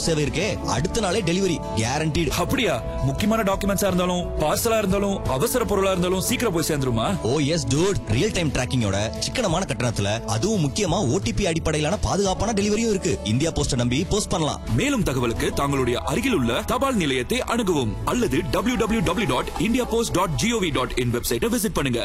Post சேவை இருக்கே அடுத்த நாளே டெலிவரி கேரண்டீடு அப்படியா முக்கியமான டாக்குமெண்ட்ஸா இருந்தாலும் பார்சலா இருந்தாலும் அவசர பொருளா இருந்தாலும் சீக்கிரம் போய் சேர்ந்துருமா oh yes dude real time டிராக்கிங்கோட சிக்கனமான கட்டணத்துல அதுவும் முக்கியமா ஓடிபி அடிப்படையிலான பாதுகாப்பான டெலிவரியும் இருக்கு இந்தியா போஸ்ட நம்பி போஸ்ட் பண்ணலாம் மேலும் தகவலுக்கு தங்களுடைய அருகில் உள்ள தபால் நிலையத்தை அணுகவும் அல்லது W W W dot India post dot GOV dot in வெப்சைட்டை விசிட் பண்ணுங்க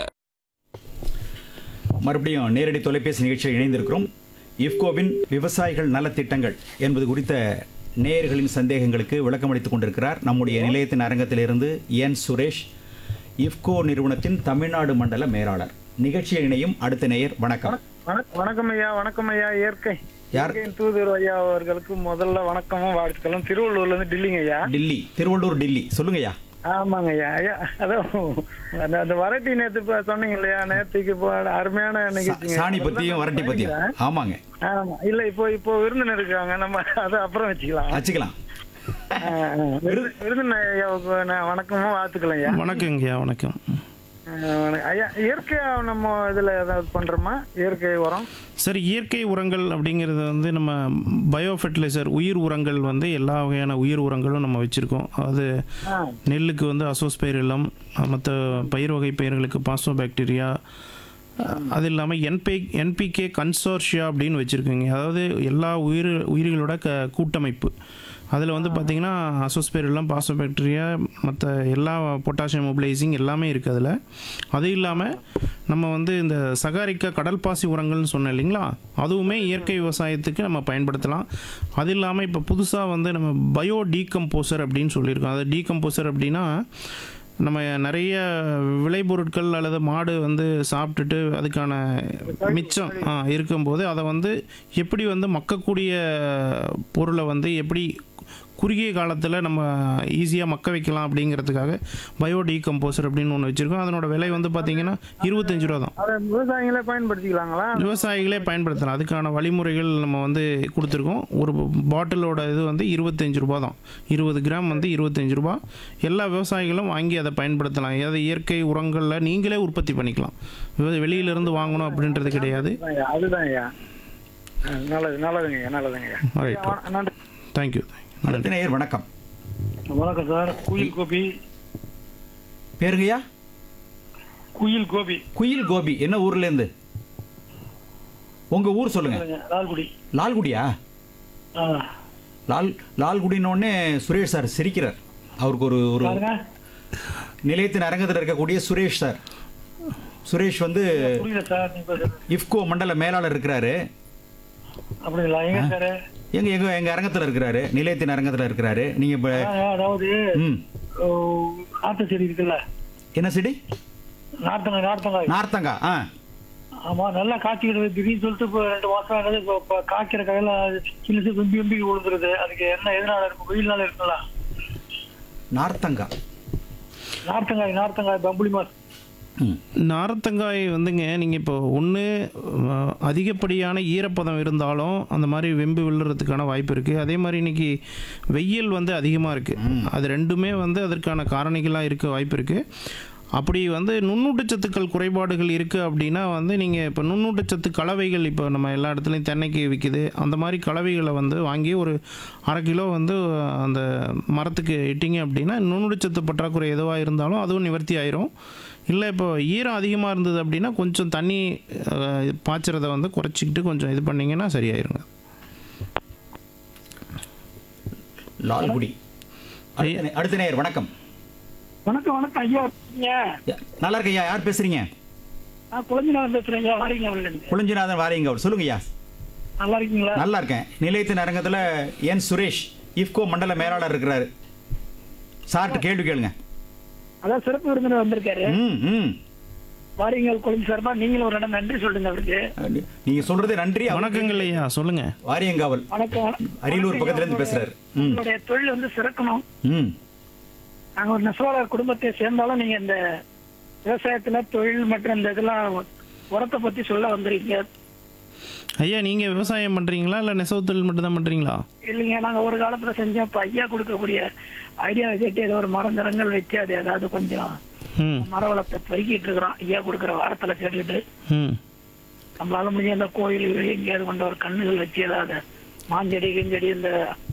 மறுபடியும் நேரடி தொலைபேசி நிகழ்ச்சியில் இணைந்திருக்கிறோம் இஃப்கோவின் விவசாயிகள் நலத்திட்டங்கள் என்பது குறித்த நேயர்களின் சந்தேகங்களுக்கு விளக்கமளித்துக் கொண்டிருக்கிறார் நம்முடைய நிலையத்தின் அரங்கத்திலிருந்து என் சுரேஷ் இஃப்கோ நிறுவனத்தின் தமிழ்நாடு மண்டல மேலாளர் நிகழ்ச்சியில் இணையும் அடுத்த நேயர் வணக்கம் வணக்- வணக்கம் ஐயா வணக்கம் ஐயா இயற்கை யார்? இயற்கையின் தூதர் ஐயா அவர்களுக்கு முதல்ல வணக்கமும் வாழ்த்துக்களும் திருவள்ளூர்ல இருந்து டில்லிங்க ஐயா டில்லி திருவள்ளூர் டில்லி சொல்லுங்கய்யா ஆமாங்க ஐயா ஐயா அதான் அந்த அந்த வரட்டி நேத்து இப்ப சொன்னீங்க இல்லையா நேத்துக்கு இப்போ அருமையான நிகழ்ச்சிங்க சாணி பத்தியும் வரட்டி பத்தியும் ஆமாங்க ஆமா இல்ல இப்போ இப்போ விருந்தினர் இருக்காங்க நம்ம அதை அப்புறம் வச்சுக்கலாம் வச்சுக்கலாம் ஆ, ஆ. விருது- விருந்தினர் ஐயாவுக்கு நான் வணக்கமும் வாழ்த்துக்கள் ஐயா வணக்கங்கய்யா வணக்கம் ஆ, வணக்கம். ஐயா இயற்கையா நம்ம இதுல ஏதாவது பண்றோமா இயற்கை உரம் சரி இயற்கை உரங்கள் அப்படிங்கிறது வந்து நம்ம பயோ ஃபெர்டிலைசர் உயிர் உரங்கள் வந்து எல்லா வகையான உயிர் உரங்களும் நம்ம வச்சுருக்கோம் அது ஆ. நெல்லுக்கு வந்து அசோஸ்பைரிலம் மற்ற பயிர் வகை பயிர்களுக்கு பாசோ பாக்டீரியா அது இல்லாமல் என்பி என்பிகே கன்சோர்ஷியா அப்படின்னு வச்சுருக்கோங்க அதாவது எல்லா உயிர் உயிர்களோட க கூட்டமைப்பு அதில் வந்து பார்த்திங்கன்னா அசோஸ்பெரிலம் பாசோபாக்டீரியா மற்ற எல்லா பொட்டாசியம் மொபிலைசிங் எல்லாமே இருக்குது அதில் அது இல்லாமல் நம்ம வந்து இந்த சகாரிக்கா கடல் பாசி உரங்கள்னு சொன்னேன் இல்லைங்களா அதுவுமே இயற்கை விவசாயத்துக்கு நம்ம பயன்படுத்தலாம் அது இல்லாமல் இப்போ புதுசாக வந்து நம்ம பயோ டீகம்போசர் அப்படின்னு சொல்லியிருக்கோம் அது டீகம்போசர் அப்படின்னா நம்ம நிறைய விளைபொருட்கள் அல்லது மாடு வந்து சாப்பிட்டுட்டு அதுக்கான மிச்சம் ஆ, இருக்கும்போது அதை வந்து எப்படி வந்து மக்கக்கூடிய பொருளை வந்து எப்படி குறுகிய காலத்தில் நம்ம ஈஸியாக மக்க வைக்கலாம் அப்படிங்கிறதுக்காக பயோ டீகம்போசர் அப்படின்னு ஒன்று வச்சுருக்கோம் அதனோட விலை வந்து பார்த்திங்கன்னா இருபத்தஞ்சு ரூபா தான் அதை விவசாயிகளே பயன்படுத்திக்கலாங்களா விவசாயிகளே பயன்படுத்தலாம் அதுக்கான வழிமுறைகள் நம்ம வந்து கொடுத்துருக்கோம் ஒரு பாட்டிலோட இது வந்து இருபத்தஞ்சு ரூபா தான் இருபது கிராம் வந்து இருபத்தஞ்சு ரூபா எல்லா விவசாயிகளும் வாங்கி அதை பயன்படுத்தலாம் ஏதாவது இயற்கை உரங்களில் நீங்களே உற்பத்தி பண்ணிக்கலாம் வெ- வெளியிலிருந்து வாங்கணும் அப்படின்றது கிடையாது அதுதான் ஐயா, அதுதான் ஐயா ஆ, நல்லது நல்லதுங்க ஐயா நல்லதுங்க ஐயா Right. ஐயா, வண- நன்றி தேங்க்யூ அடுத்த நேயர் வணக்கம் வணக்கம் சார் குயில் கோபி பேருங்கய்யா குயில் கோபி குயில் கோபி என்ன ஊர்ல இருந்து உங்க ஊர் சொல்லுங்க லால்குடி லால்குடியா லால் லால்குடினோடனே சுரேஷ் சார் சிரிக்கிறார் அவருக்கு ஒரு ஒரு நிலையத்தின் அரங்கத்தில் இருக்கக்கூடிய சுரேஷ் சார் சுரேஷ் வந்து புரியல சார் நீங்க இஃப்கோ மண்டல மேலாளர் இருக்கிறாரு அப்படிங்களா எங்க சார் எங்க எங்க எங்க அரங்கத்தில் இருக்கிறாரு நிலையத்தின் அரங்கத்தில் இருக்கிறாரு நீங்க இப்ப அதாவது ம் நாட்டு செடி இருக்குல்ல என்ன செடி நார்த்தங்காய் நார்த்தங்காய் நார்த்தங்கா ஆ ஆமா நல்லா காய்ச்சிக்கிட்டு திடீர்னு சொல்லிட்டு இப்போ ரெண்டு மாசம் ஆகுது இப்போ இப்போ காய்க்கிற காயில சின்ன சின்ன தும்பி தும்பி விழுந்துருது அதுக்கு என்ன எதனால இருக்கும் வெயில்னால இருக்குங்களா நார்த்தங்கா நார்த்தங்காய் நார்த்தங்காய் பம்புளி மாஸ் ம் நார்த்தங்காய் வந்துங்க நீங்கள் இப்போ ஒன்று அதிகப்படியான ஈரப்பதம் இருந்தாலும் அந்த மாதிரி வெம்பு விழுறதுக்கான வாய்ப்பு இருக்குது அதே மாதிரி இன்னைக்கு வெயில் வந்து அதிகமாக இருக்குது அது ரெண்டுமே வந்து அதற்கான காரணிகளாக இருக்க வாய்ப்பு இருக்குது அப்படி வந்து நுண்ணூட்டச்சத்துக்கள் குறைபாடுகள் இருக்குது அப்படின்னா வந்து நீங்கள் இப்போ நுண்ணூட்டச்சத்து கலவைகள் இப்போ நம்ம எல்லா இடத்துலையும் தென்னைக்கு விற்கிது அந்த மாதிரி கலவைகளை வந்து வாங்கி ஒரு அரை கிலோ வந்து அந்த மரத்துக்கு இட்டிங்க அப்படின்னா நுண்ணூட்டச்சத்து பற்றாக்குறை எதுவாக இருந்தாலும் அதுவும் நிவர்த்தி ஆயிரும் இல்லை இப்போ ஈரம் அதிகமாக இருந்தது அப்படின்னா கொஞ்சம் தண்ணி அஹ், பாய்ச்சறத வந்து குறைச்சிக்கிட்டு கொஞ்சம் இது பண்ணிங்கன்னா சரியாயிருங்க லால்குடி அடுத்த நே- அடுத்த நேயர் வணக்கம் வணக்கம் வணக்கம் ஐயா இருக்கீங்க யா- நல்லா இருக்கையா யார் பேசுறீங்க நான் குழந்தைநாதன் பேசுறேன் ஐயா வாரீங்க அவர்கள் குளிஞ்சிநாதன் வாரியங்க அவர் சொல்லுங்கய்யா நல்லா இருக்கீங்களா நல்லா இருக்கேன் நிலையத்தின் அரங்கத்தில் என் சுரேஷ் இஃப்கோ மண்டல மேலாளர் இருக்கிறாரு சார்ட்டு கேள்வி கேளுங்க அதான் சிறப்பு விருந்தினர் வந்திருக்காரு ம் ம் வாரியங்கள் குழந்தை சார்பா நீங்களும் ஒரு இடம் நன்றி சொல்லுங்க அவருக்கு நீ- நீங்க சொல்றது நன்றி அவர் வணக்கங்கள் ஐயா சொல்லுங்கள் வாரியங்காவல் வணக்கம் அரியலூர் பக்கத்துல இருந்து பேசுறாரு ம் உங்களுடைய தொழில் வந்து சிறக்கணும் ம் நாங்க ஒரு நெசவாளர் குடும்பத்தை சேர்ந்தாலும் நீங்க இந்த விவசாயத்துல தொழில் மற்றும் இந்த இதெல்லாம் உரத்தை பத்தி சொல்ல வந்திருக்கீங்க ஐயா நீங்கள் விவசாயம் பண்ணுறீங்களா இல்லை நெசவு தொழில் மட்டும்தான் பண்ணுறீங்களா இல்லைங்க நாங்க ஒரு காலத்துல செஞ்சோம் இப்ப ஐயா கொடுக்கக்கூடிய ஐடியா கேட்டு ஏதோ ஒரு மரந்தரங்கள் வச்சு அது ஏதாவது கொஞ்சம் ம் மர வளத்தை பெருக்கிட்டு இருக்கிறோம் ஐயா கொடுக்குற வாரத்துல கேட்டுட்டு ம் நம்மளால முடிஞ்ச அந்த கோயில் எங்கேயாவது கொண்ட ஒரு கண்ணுகள் வச்சு ஏதாவது மாஞ்செடி கிஞ்செடி இந்த